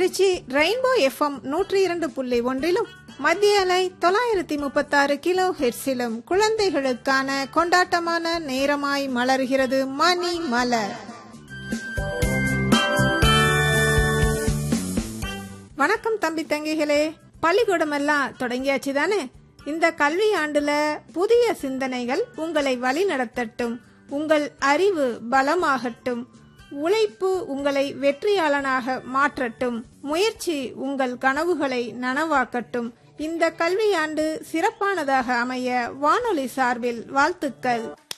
Trichy rainbow FM நூற்றி இரண்டு புள்ளி ஒன்றிலும் மத்திய அலை தொள்ளாயிரத்தி முப்பத்தாறு கிலோ ஹெர்ஸிலும் குழந்தைகளுக்கான கொண்டாட்டமான நேரமாய் மலர்கிறது மணி மலர் வணக்கம் தம்பி தங்கிகளே பள்ளிக்கூடம் எல்லாம் தொடங்கியாச்சு தானே இந்த கல்வி ஆண்டுல புதிய சிந்தனைகள் உங்களை வழி நடத்தட்டும் உங்கள் அறிவு பலமாகட்டும் உழைப்பு உங்களை வெற்றியாளனாக மாற்றட்டும் முயற்சி உங்கள் கனவுகளை நனவாக்கட்டும் இந்த கல்வியாண்டு சிறப்பானதாக அமைய வானொலி சார்பில் வாழ்த்துக்கள்